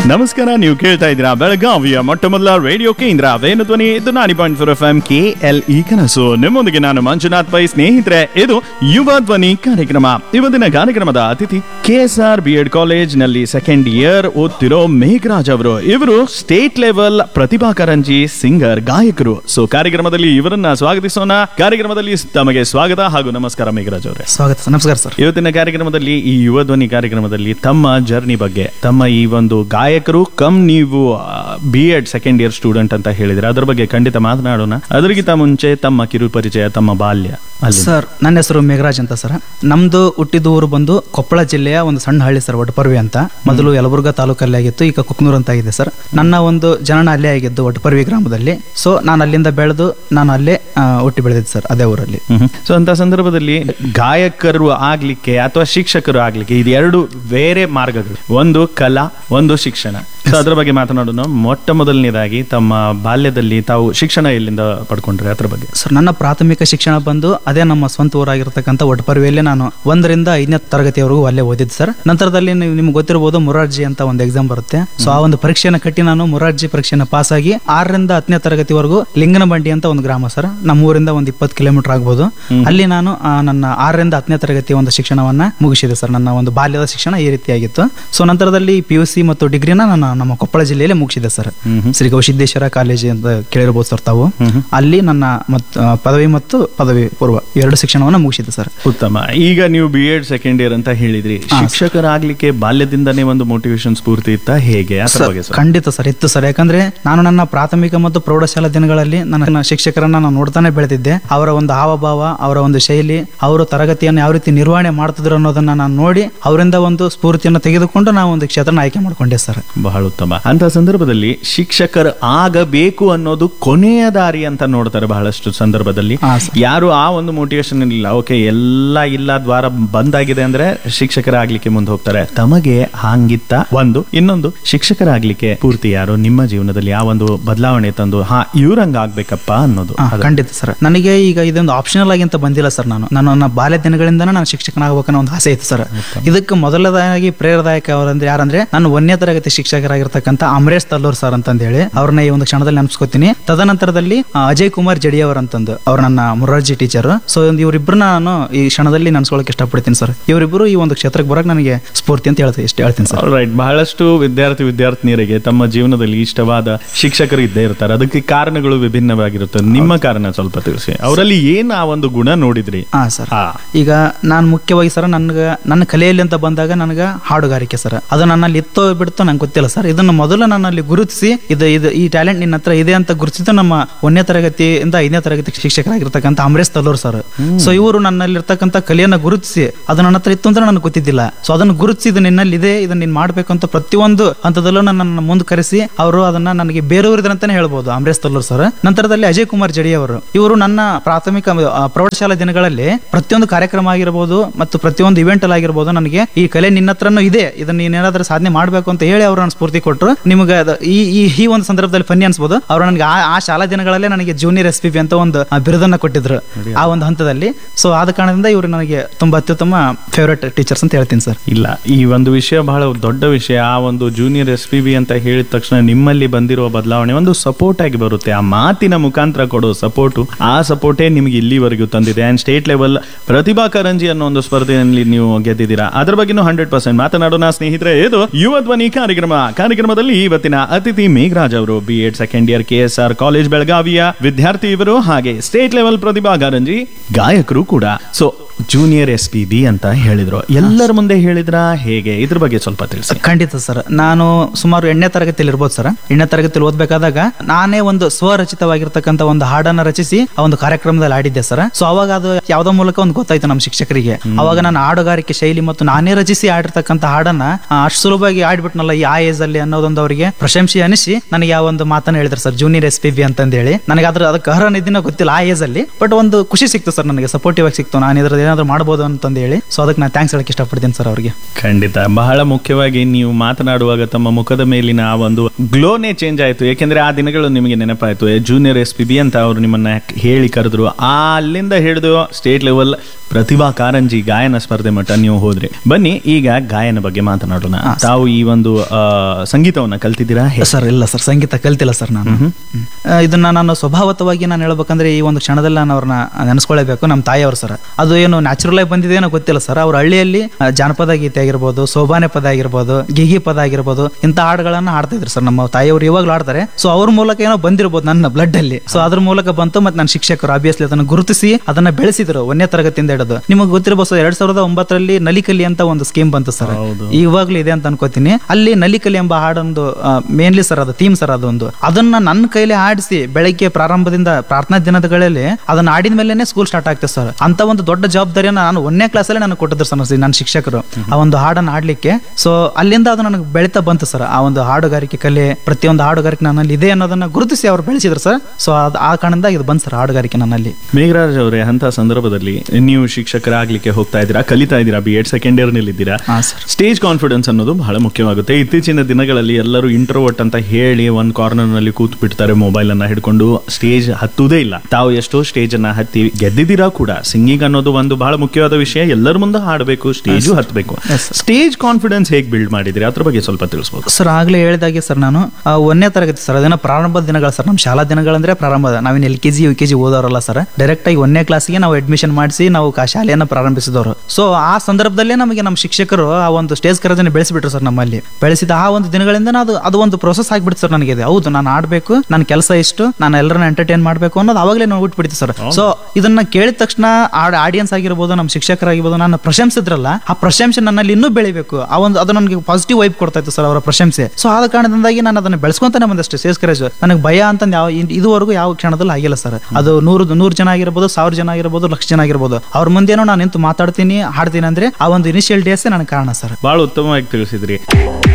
ನಮಸ್ಕಾರ ನೀವು ಕೇಳ್ತಾ ಇದ್ದೀರಾ ಬೆಳಗಾವಿಯ ಮೊಟ್ಟ ಮೊದಲ ರೇಡಿಯೋ ಕೇಂದ್ರ ವೇಣುಧ್ವನಿ ಇದು ನಾಡಿ point four FM K L E ಇ ಕನಸು ನಿಮ್ಮೊಂದಿಗೆ ನಾನು ಮಂಜುನಾಥ್ ಪೈ ಸ್ನೇಹಿತರೆ ಇದು ಯುವ ಧ್ವನಿ ಕಾರ್ಯಕ್ರಮ ಇವತ್ತಿನ ಕಾರ್ಯಕ್ರಮದ ಅತಿಥಿ K S R B Ed college ನಲ್ಲಿ ಸೆಕೆಂಡ್ ಇಯರ್ ಓದ್ತಿರೋ ಮೇಘರಾಜ್ ಅವರು ಇವರು state level Pratibha Karanji singer ಗಾಯಕರು ಸೊ ಕಾರ್ಯಕ್ರಮದಲ್ಲಿ ಇವರನ್ನ ಸ್ವಾಗತಿಸೋಣ ಕಾರ್ಯಕ್ರಮದಲ್ಲಿ ತಮಗೆ ಸ್ವಾಗತ ಹಾಗೂ ನಮಸ್ಕಾರ ಮೇಘರಾಜ್ ಅವರೇ ಸ್ವಾಗತ ಸರ್ ನಮಸ್ಕಾರ ಸರ್ ಇವತ್ತಿನ ಕಾರ್ಯಕ್ರಮದಲ್ಲಿ ಈ ಯುವ ಧ್ವನಿ ಕಾರ್ಯಕ್ರಮದಲ್ಲಿ ತಮ್ಮ ಜರ್ನಿ ಬಗ್ಗೆ ತಮ್ಮ ಈ ಒಂದು ಗಾಯಕರು ಕಮ್ ನೀವು B Ed second year student ಅಂತ ಹೇಳಿದ್ರೆ ಅದ್ರ ಬಗ್ಗೆ ಖಂಡಿತ ಮಾತನಾಡೋಣ ಅದರಿಗಿಂತ ಮುಂಚೆ ತಮ್ಮ ಕಿರು ಪರಿಚಯ ತಮ್ಮ ಬಾಲ್ಯ ಅಲ್ಲಿ ಸರ್ ನನ್ನ ಹೆಸರು ಮೇಘರಾಜ್ ಅಂತ ಸರ್ ನಮ್ದು ಹುಟ್ಟಿದ ಊರು ಬಂದು ಕೊಪ್ಪಳ ಜಿಲ್ಲೆಯ ಒಂದು ಸಣ್ಣ ಹಳ್ಳಿ ಸರ್ ಒಟಪರ್ವಿ ಅಂತ ಮೊದಲು ಯಲಬುರ್ಗಾ ತಾಲೂಕಲ್ಲಿ ಆಗಿತ್ತು ಈಗ ಕುಕ್ನೂರ್ ಅಂತ ಆಗಿದೆ ಸರ್ ನನ್ನ ಒಂದು ಜನನ ಅಲ್ಲೇ ಆಗಿದ್ದು ಒಟಪರ್ವಿ ಗ್ರಾಮದಲ್ಲಿ ಸೊ ನಾನು ಅಲ್ಲಿಂದ ಬೆಳೆದು ನಾನು ಅಲ್ಲೇ ಆ, ಹುಟ್ಟಿ ಬೆಳೆದಿದ್ದೆ ಸರ್ ಅದೇ ಊರಲ್ಲಿ ಸೊ ಅಂತ ಸಂದರ್ಭದಲ್ಲಿ ಗಾಯಕರು ಆಗ್ಲಿಕ್ಕೆ ಅಥವಾ ಶಿಕ್ಷಕರು ಆಗ್ಲಿಕ್ಕೆ ಇದು ಎರಡು ಬೇರೆ ಮಾರ್ಗಗಳು ಒಂದು ಕಲಾ ಒಂದು ಶಿಕ್ಷಣ ಸೊ ಅದ್ರ ಬಗ್ಗೆ ಮಾತನಾಡೋಣ ಮೊಟ್ಟ ಮೊದಲನೇದಾಗಿ ತಮ್ಮ ಬಾಲ್ಯದಲ್ಲಿ ತಾವು ಶಿಕ್ಷಣ ಎಲ್ಲಿಂದ ಪಡ್ಕೊಂಡ್ರೆ ಅದ್ರ ಬಗ್ಗೆ ಸರ್ ನನ್ನ ಪ್ರಾಥಮಿಕ ಶಿಕ್ಷಣ ಬಂದು ಅದೇ ನಮ್ಮ ಸ್ವಂತ ಊರಾಗಿರ್ತಕ್ಕಂಥ ಒಟಪರ್ವಿಯಲ್ಲೇ ನಾನು ಒಂದರಿಂದ ಐದನೇ ತರಗತಿವರೆಗೂ ಅಲ್ಲೇ ಓದಿದ್ದು ಸರ್ ನಂತರದಲ್ಲಿ ನೀವು ನಿಮ್ಗೆ ಗೊತ್ತಿರಬಹುದು ಮುರಾರ್ಜಿ ಅಂತ ಒಂದು ಎಕ್ಸಾಮ್ ಬರುತ್ತೆ ಸೊ ಆ ಒಂದು ಪರೀಕ್ಷೆನ ಕಟ್ಟಿ ನಾನು ಮುರಾರ್ಜಿ ಪರೀಕ್ಷೆನ ಪಾಸ್ ಆಗಿ ಆರರಿಂದ ಹತ್ತನೇ ತರಗತಿವರೆಗೂ ಲಿಂಗನಬಂಡಿ ಅಂತ ಒಂದು ಗ್ರಾಮ ಸರ್ ನಮ್ಮ ಊರಿಂದ ಒಂದು ಇಪ್ಪತ್ತು ಕಿಲೋಮೀಟರ್ ಆಗ್ಬೋದು ಅಲ್ಲಿ ನಾನು ಆ, ನನ್ನ ಆರರಿಂದ ಹತ್ತನೇ ತರಗತಿ ಒಂದು ಶಿಕ್ಷಣವನ್ನ ಮುಗಿಸಿದೆ ಸರ್ ನನ್ನ ಒಂದು ಬಾಲ್ಯದ ಶಿಕ್ಷಣ ಈ ರೀತಿಯಾಗಿತ್ತು ಸೊ ನಂತರದಲ್ಲಿ ಪಿ ಯು ಸಿ ಮತ್ತು ಡಿಗ್ರಿನ ನಾನು ನಮ್ಮ ಕೊಪ್ಪಳ ಜಿಲ್ಲೆಯಲ್ಲಿ ಮುಗಿಸಿದೆ ಸರ್ ಶ್ರೀ ಗೌಸಿದ್ದೇಶ್ವರ ಕಾಲೇಜು ಅಂತ ಕೇಳಿರ್ಬೋದು ಸರ್ ತಾವು ಅಲ್ಲಿ ನನ್ನ ಮತ್ ಆ, ಪದವಿ ಮತ್ತು ಪದವಿ ಪೂರ್ವ ಎರಡು ಶಿಕ್ಷಣವನ್ನ ಮುಗಿಸಿದೆ ಸರ್ ಉತ್ತಮ ಈಗ ನೀವು ಬಿ ಎಡ್ ಸೆಕೆಂಡ್ ಇಯರ್ ಅಂತ ಹೇಳಿದ್ರಿ ಶಿಕ್ಷಕರಾಗ್ಲಿಕ್ಕೆ ಬಾಲ್ಯದಿಂದನೇ ಒಂದು ಮೋಟಿವೇಶನ್ ಸ್ಫೂರ್ತಿ ಇತ್ತ ಹೇಗೆ ಅದ್ರ ಬಗ್ಗೆ ಸ್ವಲ್ಪ. ಖಂಡಿತ ಸರ್ ಇತ್ತು ಸರ್ ಯಾಕಂದ್ರೆ ನಾನು ನನ್ನ ಪ್ರಾಥಮಿಕ ಮತ್ತು ಪ್ರೌಢಶಾಲಾ ದಿನಗಳಲ್ಲಿ ನನ್ನ ಶಿಕ್ಷಕರನ್ನ ನಾನು ನೋಡ್ತಾನೆ ಬೆಳೆದಿದ್ದೆ ಅವರ ಒಂದು ಹಾವಭಾವ ಅವರ ಒಂದು ಶೈಲಿ ಅವರು ತರಗತಿಯನ್ನು ಯಾವ ರೀತಿ ನಿರ್ವಹಣೆ ಮಾಡ್ತಿದ್ರು ಅನ್ನೋದನ್ನ ನಾನು ನೋಡಿ ಅವರಿಂದ ಒಂದು ಸ್ಫೂರ್ತಿಯನ್ನು ತೆಗೆದುಕೊಂಡು ನಾವು ಒಂದು ಕ್ಷೇತ್ರನ ಆಯ್ಕೆ ಮಾಡ್ಕೊಂಡೆ ಸರ್ ಬಹಳ ಉತ್ತಮ ಅಂತ ಸಂದರ್ಭದಲ್ಲಿ ಶಿಕ್ಷಕರು ಆಗಬೇಕು ಅನ್ನೋದು ಕೊನೆಯ ದಾರಿ ಅಂತ ನೋಡ್ತಾರೆ ಬಹಳಷ್ಟು ಸಂದರ್ಭದಲ್ಲಿ ಹಾ, ಸರ್. ಯಾರು ಆ ಒಂದು ಮೋಟಿವೇಶನ್ ಇಲ್ಲ ಓಕೆ ಎಲ್ಲ ಇಲ್ಲ ದ್ವಾರ ಬಂದಾಗಿದೆ ಅಂದ್ರೆ ಶಿಕ್ಷಕರಾಗ್ಲಿಕ್ಕೆ ಮುಂದೆ ಹೋಗ್ತಾರೆ ತಮಗೆ ಹಾಂಗಿತ್ತ ಒಂದು ಇನ್ನೊಂದು ಶಿಕ್ಷಕರಾಗ್ಲಿಕ್ಕೆ ಪೂರ್ತಿ ಯಾರು ನಿಮ್ಮ ಜೀವನದಲ್ಲಿ ಯಾವ ಒಂದು ಬದಲಾವಣೆ ತಂದು ಹಾ ಇವ್ರಂಗ ಆಗ್ಬೇಕಪ್ಪ ಅನ್ನೋದು ಹಾ, ಅದು. ಖಂಡಿತ ಸರ್ ನನಗೆ ಈಗ ಇದೊಂದು ಆಪ್ಷನಲ್ ಆಗಿ ಅಂತ ಬಂದಿಲ್ಲ ಸರ್ ನಾನು ನಾನು ನನ್ನ ಬಾಲ್ಯ ದಿನಗಳಿಂದ ನಾನು ಶಿಕ್ಷಕನಾಗಬೇಕನ್ನೋ ಒಂದು ಆಸೆ ಇತ್ತು ಸರ್ ಇದಕ್ಕೆ ಮೊದಲದಾಗಿ ಪ್ರೇರದಾಯಕ ಅವರಂದ್ರೆ ಯಾರಂದ್ರೆ ನಾನು ಒಂದನೇ ತರಗತಿ ಶಿಕ್ಷಕರಾಗಿರ್ತಕ್ಕಂಥ ಅಮರೇಶ್ ತಲ್ಲೂರ್ ಸರ್ ಅಂತಂದೇಳಿ ಅವ್ರನ್ನ ಈ ಒಂದು ಕ್ಷಣದಲ್ಲಿ ನೆನಪಿಸ್ಕೊತೀನಿ ತದನಂತರದಲ್ಲಿ ಆ, ಅಜಯ್ ಕುಮಾರ್ ಜಡಿ ಅವರ್ ಅಂತಂದು ಅವ್ರು ನನ್ನ ಮುರಾರ್ಜಿ ಟೀಚರ್ ಸೊ ಇವರಿಬ್ಬರನ್ನ ನಾನು ಈ ಕ್ಷಣದಲ್ಲಿ ನೆನ್ಸ್ಕೊಳಕ್ ಇಷ್ಟಪಡ್ತೀನಿ ಸರ್ ಇವರಿಬ್ಬರು ಈ ಒಂದು ಕ್ಷೇತ್ರಕ್ಕೆ ಬರಕ್ ನನಗೆ ಸ್ಫೂರ್ತಿ ಅಂತ ಹೇಳ್ತೀನಿ ಇಷ್ಟ ಹೇಳ್ತೀನಿ ಸರ್ ರೈಟ್ ಬಹಳಷ್ಟು ವಿದ್ಯಾರ್ಥಿ ವಿದ್ಯಾರ್ಥಿನಿಯರಿಗೆ ತಮ್ಮ ಜೀವನದಲ್ಲಿ ಇಷ್ಟವಾದ ಶಿಕ್ಷಕರು ಇದ್ದೇ ಇರ್ತಾರೆ ಅದಕ್ಕೆ ಕಾರಣಗಳು ವಿಭಿನ್ನವಾಗಿರುತ್ತೆ ನಿಮ್ಮ ಕಾರಣ ಸ್ವಲ್ಪ ತಿಳಿಸಿ ಅವರಲ್ಲಿ ಏನ್ ಆ ಒಂದು ಗುಣ ನೋಡಿದ್ರಿ ಹಾ ಸರ್ ಹಾ ಈಗ ನಾನು ಮುಖ್ಯವಾಗಿ ಸರ್ ನನ್ಗೆ ನನ್ನ ಕಲೆಯಲ್ಲಿ ಅಂತ ಬಂದಾಗ ನನಗೆ ಹಾಡುಗಾರಿಕೆ ಸರ್ ಅದು ನನ್ನಲ್ಲಿ ಇತ್ತೋ ಬಿಡ್ತೋ ನಂಗೆ ಗೊತ್ತಿಲ್ಲ ಸರ್ ಇದನ್ನು ಮೊದಲು ನನ್ನಲ್ಲಿ ಗುರುತಿಸಿ ಇದು ಇದು ಈ ಟ್ಯಾಲೆಂಟ್ ನಿನ್ನ ಹತ್ರ ಇದೆ ಅಂತ ಗುರುತಿಸಿದ್ದು ನಮ್ಮ ಒಂದನೇ ತರಗತಿಯಿಂದ ಐದನೇ ತರಗತಿ ಶಿಕ್ಷಕರಾಗಿರ್ತಕ್ಕಂಥ ಅಮರೇಶ್ ತಲ್ಲೂರ್ ಸರ್ ಸೊ ಇವರು ನನ್ನಲ್ಲಿರ್ತಕ್ಕಂಥ ಕಲೆಯನ್ನ ಗುರುತಿಸಿ ಅದು ನನ್ನ ಹತ್ರ ಇತ್ತು ಅಂತ ನನಗೆ ಗೊತ್ತಿದ್ದಿಲ್ಲ ಸೊ ಅದನ್ನು ಗುರುತಿಸಿ ಇದು ನಿನ್ನಲ್ಲಿ ಇದೆ ಇದನ್ನ ನೀನ್ ಮಾಡ್ಬೇಕು ಅಂತ ಪ್ರತಿಯೊಂದು ಹಂತದಲ್ಲೂ ನನ್ನ ಮುಂದೆ ಕರೆಸಿ ಅವರು ಅದನ್ನ ನನಗೆ ಬೇರೆಯವರಿದ್ರಂತಾನೆ ಹೇಳ್ಬೋದು ಅಮರೇಶ್ ತಲ್ಲೂರ್ ಸರ್ ನಂತರದಲ್ಲಿ ಅಜಯ್ ಕುಮಾರ್ ಜಡಿ ಅವರು ಇವರು ನನ್ನ ಪ್ರಾಥಮಿಕ ಆ, ಪ್ರೌಢಶಾಲಾ ದಿನಗಳಲ್ಲಿ ಪ್ರತಿಯೊಂದು ಕಾರ್ಯಕ್ರಮ ಆಗಿರ್ಬೋದು ಮತ್ತು ಪ್ರತಿಯೊಂದು ಇವೆಂಟ್ ಅಲ್ಲಿ ಆಗಿರ್ಬೋದು ನನಗೆ ಈ ಕಲೆ ನಿನ್ನ ಹತ್ರನೂ ಇದೆ ಇದನ್ನ ನೀನೇನಾದ್ರೂ ಸಾಧನೆ ಮಾಡಬೇಕು ಅಂತ ಹೇಳಿ ಅವರು ನನ್ನ ಸ್ಫೂರ್ತಿ ಕೊಟ್ಟರು ನಿಮಗೆ ಅದು- ಈ ಈ ಈ ಒಂದು ಸಂದರ್ಭದಲ್ಲಿ ಫನ್ನಿ ಅನ್ಸ್ಬೋದು ಅವರು ನನಗೆ ಆ ಆ ಶಾಲಾ ದಿನಗಳಲ್ಲೇ ನನಗೆ ಜೂನಿಯರ್ ಎಸ್ ಪಿ ಬಿ ಅಂತ ಒಂದು ಆ, ಬಿರುದನ್ನ ಕೊಟ್ಟಿದ್ರು ಆ ಒಂದು ಹಂತದಲ್ಲಿ ಸೊ ಆದ ಕಾರಣದಿಂದ ಇವರು ನನಗೆ ತುಂಬಾ ಅತ್ಯುತ್ತಮ ಫೇವರೇಟ್ ಟೀಚರ್ಸ್ ಅಂತ ಹೇಳ್ತೀನಿ ಸರ್ ಇಲ್ಲ ಈ ಒಂದು ವಿಷಯ ಬಹಳ ದೊಡ್ಡ ವಿಷಯ ಆ ಒಂದು ಜೂನಿಯರ್ ಎಸ್ ಪಿ ಬಿ ಅಂತ ಹೇಳಿದ ತಕ್ಷಣ ನಿಮ್ಮಲ್ಲಿ ಬಂದಿರುವ ಬದಲಾವಣೆ ಒಂದು ಸಪೋರ್ಟ್ ಆಗಿ ಬರುತ್ತೆ ಆ ಮಾತಿನ ಮುಖಾಂತರ ಕೊಡೋ ಸಪೋರ್ಟ್ ಆ ಸಪೋರ್ಟೇ ನಿಮ್ಗೆ ಇಲ್ಲಿವರೆಗೂ ತಂದಿದೆ and state level Pratibha Karanji ಅನ್ನೋ ಒಂದು ಸ್ಪರ್ಧೆಯಲ್ಲಿ ನೀವು ಗೆದ್ದಿದ್ದೀರಾ ಅದ್ರ ಬಗ್ಗೆನೂ ಹಂಡ್ರೆಡ್ ಪರ್ಸೆಂಟ್ ಮಾತನಾಡೋಣ ಸ್ನೇಹಿತರೆ ಇದು ಯುವ ಧ್ವನಿ ಕಾರ್ಯಕ್ರಮ ಕಾರ್ಯಕ್ರಮದಲ್ಲಿ ಇವತ್ತಿನ ಅತಿಥಿ ಮೇಘರಾಜ್ ಅವರು B Ed second year K S R college ಬೆಳಗಾವಿಯ ವಿದ್ಯಾರ್ಥಿ ಇವರು ಹಾಗೆ ಸ್ಟೇಟ್ ಲೆವೆಲ್ ಪ್ರತಿಭಾ ಕಾರಂಜಿ ಗಾಯಕರು ಕೂಡ so junior S P B ಅಂತ ಹೇಳಿದ್ರು ಎಲ್ಲರ ಮುಂದೆ ಹೇಳಿದ್ರ ಹೇಗೆ ಇದ್ರ ಬಗ್ಗೆ ಸ್ವಲ್ಪ ತಿಳಿಸಿ ಖಂಡಿತ ಸರ್ ನಾನು ಸುಮಾರು ಎಂಟನೇ ತರಗತಿಯಲ್ಲಿ ಇರ್ಬೋದು ಸರ್ ಎಂಟನೇ ತರಗತಿಯಲ್ಲಿ ಓದ್ಬೇಕಾದಾಗ ನಾನೇ ಒಂದು ಸ್ವರಚಿತವಾಗಿರ್ತಕ್ಕಂಥ ಒಂದು ಹಾಡನ್ನ ರಚಿಸಿ ಆ ಒಂದು ಕಾರ್ಯಕ್ರಮದಲ್ಲಿ ಆಡಿದ್ದೆ ಸರ್ ಸೊ ಅವಾಗ ಅದು ಯಾವ್ದೋ ಮೂಲಕ ಒಂದು ಗೊತ್ತಾಯ್ತು ನಮ್ಮ ಶಿಕ್ಷಕರಿಗೆ ಅವಾಗ ನಾನು ಹಾಡುಗಾರಿಕೆ ಶೈಲಿ ಮತ್ತು ನಾನೇ ರಚಿಸಿ ಆಡಿರ್ತಕ್ಕಂಥ ಹಾಡನ್ನ ಆ, ಅಷ್ಟು ಸುಲಭವಾಗಿ ಆಡ್ಬಿಟ್ನಲ್ಲ ಈ ಆ ಏಜ್ ಅಲ್ಲಿ ಅನ್ನೋದೊಂದು ಅವರಿಗೆ ಪ್ರಶಂಸೆ ಅನಿಸಿ ನನಗೆ ಆ ಒಂದು ಮಾತನ್ನ ಹೇಳಿದ್ರು sir junior S P B ಅಂತಂದು ಹೇಳಿ ನನಗೆ ಅದ್ರ ಅದಕ್ಕೆ ಅರ್ಹ ನಿಧಿನ ಗೊತ್ತಿಲ್ಲ ಆ ಏಜ್ ಅಲ್ಲಿ ಬಟ್ ಒಂದು ಖುಷಿ ಸಿಕ್ತು ಸರ್ ನನಗೆ ಸಪೋರ್ಟಿವ್ ಆಗಿ ಸಿಕ್ತು ನಾನು ಇದ್ರದ್ದು ಏನಾದ್ರು ಮಾಡ್ಬೋದು ಅಂತಂದು ಹೇಳಿ ಸೊ ಅದಕ್ಕೆ ನಾನು ಥ್ಯಾಂಕ್ಸ್ ಹೇಳಕ್ಕೆ ಇಷ್ಟಪಡ್ತೀನಿ ಸರ್ ಅವ್ರಿಗೆ ಖಂಡಿತ ಬಹಳ ಮುಖ್ಯವಾಗಿ ನೀವು ಮಾತನಾಡುವಾಗ ತಮ್ಮ ಮುಖದ ಮೇಲಿನ ಆ ಒಂದು ಗ್ಲೋನೇ ಚೇಂಜ್ ಆಯ್ತು ಯಾಕೆಂದ್ರೆ ಆ ದಿನಗಳು ನಿಮಗೆ ನೆನಪಾಯ್ತು ಜೂನಿಯರ್ ಎಸ್ ಪಿ ಬಿ ಅಂತ ಅವರು ನಿಮ್ಮನ್ನ ಹೇಳಿ ಕರೆದ್ರು ಆ ಅಲ್ಲಿಂದ ಹಿಡಿದು ಸ್ಟೇಟ್ ಲೆವೆಲ್ ಪ್ರತಿಭಾ ಕಾರಂಜಿ ಗಾಯನ ಸ್ಪರ್ಧೆ ಮಟ್ಟ ನೀವು ಹೋದ್ರಿ ಬನ್ನಿ ಈಗ ಗಾಯನ ಬಗ್ಗೆ ಮಾತನಾಡೋಣ ತಾವು ಈ ಒಂದು ಆ, ಸಂಗೀತವನ್ನ ಕಲ್ತಿದ್ದೀರಾ ಹೇಗೆ? ಸರ್ ಇಲ್ಲ ಸರ್ ಸಂಗೀತ ಕಲ್ತಿಲ್ಲ ಸರ್ ನಾನು ಹ್ಮ್. ಆ, ಇದನ್ನ ನಾನು ಸ್ವಭಾವತವಾಗಿ ನಾನು ಹೇಳ್ಬೇಕಂದ್ರೆ ಈ ಒಂದು ಕ್ಷಣದಲ್ಲಿ ನಾನು ಅವ್ರನ್ನ ನೆನೆಸ್ಕೊಳ್ಬೇಕು ನಮ್ಮ ತಾಯಿಯವರು ಸರ್ ಅದು ಏನು ನ್ಯಾಚುರಲ್ ಆಗಿ ಬಂದಿದೆ ಏನೋ ಗೊತ್ತಿಲ್ಲ ಸರ್ ಅವ್ರ ಹಳ್ಳಿಯಲ್ಲಿ ಆ, ಜಾನಪದ ಗೀತೆ ಆಗಿರ್ಬೋದು ಸೋಬಾನೆ ಪದ ಆಗಿರ್ಬೋದು ಗಿಗಿ ಪದ ಆಗಿರ್ಬೋದು ಇಂಥ ಹಾಡುಗಳನ್ನ ಹಾಡ್ತಾ ಇದ್ರು ಸರ್ ನಮ್ಮ ತಾಯಿಯವರು ಇವಾಗಲೂ ಆಡ್ತಾರೆ ಸೊ ಅವ್ರ ಮೂಲಕ ಏನೋ ಬಂದಿರ್ಬೋದು ನನ್ನ ಬ್ಲಡ್ ಅಲ್ಲಿ ಸೊ ಅದ್ರ ಮೂಲಕ ಬಂತು ಮತ್ತೆ ನನ್ನ ಶಿಕ್ಷಕರು ಅಭ್ಯಾಸಲಿ ಅದನ್ನು ಗುರುತಿಸಿ ಅದನ್ನ ಬೆಳೆಸಿದ್ರು ಒಂದನೇ ತರಗತಿಯಿಂದ ಹಿಡಿದು ನಿಮಗೆ ಗೊತ್ತಿರಬಹುದು ಸರ್ ಎರಡ್ ಸಾವಿರದ ಒಂಬತ್ತರಲ್ಲಿ ನಲಿಕಲಿ ಅಂತ ಒಂದು ಸ್ಕೀಮ್ ಬಂತು ಸರ್ ಹೌದು. ಇವಾಗ್ಲೂ ಇದೆ ಅಂತ ಅನ್ಕೋತೀನಿ ಅಲ್ಲಿ ನಲಿಕಲಿ ಎಂಬ ಹಾಡೊಂದು ಮೇನ್ಲಿ ಸರ್ ಅದು ಥೀಮ್ ಸರ್ ಅದೊಂದು ಅದನ್ನ ನನ್ನ ಕೈಲಿ ಆಡಿಸಿ ಬೆಳಗ್ಗೆ ಪ್ರಾರಂಭದಿಂದ ಪ್ರಾರ್ಥನಾ ದಿನಗಳಲ್ಲಿ ಅದನ್ನ ಆಡಿದ ಮೇಲೆನೆ ಸ್ಕೂಲ್ ಸ್ಟಾರ್ಟ್ ಆಗ್ತದೆ ಸರ್ ಅಂತ ಒಂದು ದೊಡ್ಡ ಜವಾಬ್ದಾರಿಯನ್ನ ನಾನು ಒಂದನೇ ಕ್ಲಾಸಲ್ಲಿ ನನಗೆ ಕೊಟ್ಟಿದ್ರು ಸರ್ ನನ್ನ ಶಿಕ್ಷಕರು ಆ ಒಂದು ಹಾಡನ್ನ ಆಡ್ಲಿಕ್ಕೆ ಸೊ ಅಲ್ಲಿಂದ ಅದು ನನಗೆ ಬೆಳೀತಾ ಬಂತು ಸರ್ ಆ ಒಂದು ಹಾಡುಗಾರಿಕೆ ಕಲೆ ಪ್ರತಿಯೊಂದು ಹಾಡುಗಾರಿಕೆ ನನ್ನಲ್ಲಿ ಇದೆ ಅನ್ನೋದನ್ನ ಗುರುತಿಸಿ ಅವ್ರು ಬೆಳೆಸಿದ್ರು ಸರ್ ಸೊ ಅದು ಆ ಕಾರಣದಿಂದ ಇದು ಬಂತು ಸರ್ ಹಾಡುಗಾರಿಕೆ ನನ್ನಲ್ಲಿ ಮೇಘರಾಜ್ ಅವರೇ ಅಂತ ಸಂದರ್ಭದಲ್ಲಿ ನೀವು ಶಿಕ್ಷಕರಾಗ್ಲಿಕ್ಕೆ ಹೋಗ್ತಾ ಇದ್ದೀರಾ ಕಲಿತಾ ಇದ್ದೀರಾ ಬಿ ಎಡ್ ಸೆಕೆಂಡ್ ಇಯರ್ ನಲ್ಲಿ ಇದ್ದೀರಾ ಹಾ ಸರ್ ಸ್ಟೇಜ್ ಕಾನ್ಫಿಡೆನ್ಸ್ ಅನ್ನೋದು ಬಹಳ ಮುಖ್ಯವಾಗುತ್ತೆ ಇತ್ತೀಚಿನ ದಿನಗಳಲ್ಲಿ ಎಲ್ಲರೂ ಇಂಟ್ರೋವರ್ಟ್ ಅಂತ ಹೇಳಿ ಒಂದ್ ಕಾರ್ನರ್ ನಲ್ಲಿ ಕೂತ್ ಬಿಡ್ತಾರೆ ಮೊಬೈಲ್ ಅನ್ನ ಹಿಡ್ಕೊಂಡು ಸ್ಟೇಜ್ ಹತ್ತುವುದೇ ಇಲ್ಲ ತಾವು ಎಷ್ಟೋ ಸ್ಟೇಜ್ ಅನ್ನ ಹತ್ತಿ ಗೆದ್ದಿದ್ದೀರಾ ಕೂಡ ಸಿಂಗಿಂಗ್ ಅನ್ನೋದು ಒಂದು ಬಹಳ ಮುಖ್ಯವಾದ ವಿಷಯ ಎಲ್ಲರ ಮುಂದೆ ಹಾಡಬೇಕು ಸ್ಟೇಜು ಹತ್ತಬೇಕು Yes, sir. ಸ್ಟೇಜ್ ಕಾನ್ಫಿಡೆನ್ಸ್ ಹೇಗೆ ಬಿಲ್ಡ್ ಮಾಡಿದಿರಿ ಅದ್ರ ಬಗ್ಗೆ ಸ್ವಲ್ಪ ತಿಳಿಸ್ಬೋದು ಸರ್ ಆಗ್ಲೇ ಹೇಳಿದಾಗೆ ಸರ್ ನಾನು ಆ, ಒಂದನೇ ತರಗತಿ ಸರ್ ಅದೇನೋ ಪ್ರಾರಂಭದ ದಿನಗಳು ಸರ್ ನಮ್ಮ ಶಾಲಾ ದಿನಗಳಂದ್ರೆ ಪ್ರಾರಂಭದ ನಾವೇನು L K G U K G ಓದೋರಲ್ಲ ಸರ್ ಡೈರೆಕ್ಟ್ ಆಗಿ ಒಂದನೇ ಕ್ಲಾಸ್ಗೆ ನಾವು ಅಡ್ಮಿಷನ್ ಮಾಡಿಸಿ ನಾವು ಕಾ ಶಾಲೆಯನ್ನು ಪ್ರಾರಂಭಿಸಿದವರು ಸೊ ಆ ಸಂದರ್ಭದಲ್ಲೇ ನಮಗೆ ನಮ್ಮ ಶಿಕ್ಷಕರು ಆ ಒಂದು ಸ್ಟೇಜ್ ಕರೆದನ್ನು ಬೆಳೆಸಿಬಿಟ್ರು ಸರ್ ನಮ್ಮಲ್ಲಿ ಬೆಳೆಸಿದ ಆ ಒಂದು ದಿನಗಳಿಂದ ಅದು ಅದು ಒಂದು ಪ್ರೊಸೆಸ್ ಆಗಿಬಿಡ್ತು ಸರ್ ನನಗೆ ಇದು. ಹೌದು ನಾನು ಆಡಬೇಕು ನನ್ನ ಕೆಲಸ ಇಷ್ಟು ನಾನು ಎಲ್ಲರನ್ನ ಎಂಟರ್ಟೈನ್ ಮಾಡಬೇಕು ಅನ್ನೋದು ಅವಾಗಲೇ ನಾವು ಬಿಟ್ಬಿಡ್ತೀವಿ ಸರ್ ಸೊ ಇದನ್ನ ಕೇಳಿದ ತಕ್ಷಣ ಆಡಿಯನ್ಸ್ ಆಗಿರ್ಬೋದು ನಮ್ಮ ಶಿಕ್ಷಕರಾಗಿರ್ಬೋದು ನನ್ನ ಪ್ರಶಂಸಿದ್ರಲ್ಲ ಆ ಪ್ರಶಂಸೆ ನನ್ನಲ್ಲಿ ಇನ್ನೂ ಬೆಳಿಬೇಕು ಆ ಒಂದು ಅದು ನನಗೆ ಪಾಸಿಟಿವ್ ವೈಬ್ ಕೊಡ್ತಾ ಇತ್ತು ಸರ್ ಅವರ ಪ್ರಶಂಸೆ ಸೊ ಆದ ಕಾರಣದಿಂದಾಗಿ ನಾನು ಅದನ್ನ ಬೆಳೆಸ್ಕೊಂತಾನೆ ಬಂದಷ್ಟು ಸೇಸ್ ಕರೇಜ್ ನನಗೆ ಭಯ ಅಂತ ಯಾವ ಇನ್- ಇದುವರೆಗೂ ಯಾವ ಕ್ಷಣದಲ್ಲಿ ಆಗಿಲ್ಲ ಸರ್ ಅದು ನೂರು ನೂರು ಜನ ಆಗಿರ್ಬೋದು ಸಾವಿರ ಜನ ಆಗಿರ್ಬೋದು ಲಕ್ಷ ಜನ ಆಗಿರ್ಬೋದು ಅವ್ರ ಮುಂದೇನೋ ನಾನು ನಿಂತು ಮಾತಾಡ್ತೀನಿ ಹಾಡ್ತೀನಿ ಅಂದ್ರೆ ಆ ಒಂದು ಇನಿಷಿಯಲ್ ಡೇಸೇ ನನಗೆ ಕಾರಣ ಸರ್ ಬಹಳ ಉತ್ತಮವಾಗಿ ತಿಳಿಸಿದ್ರಿ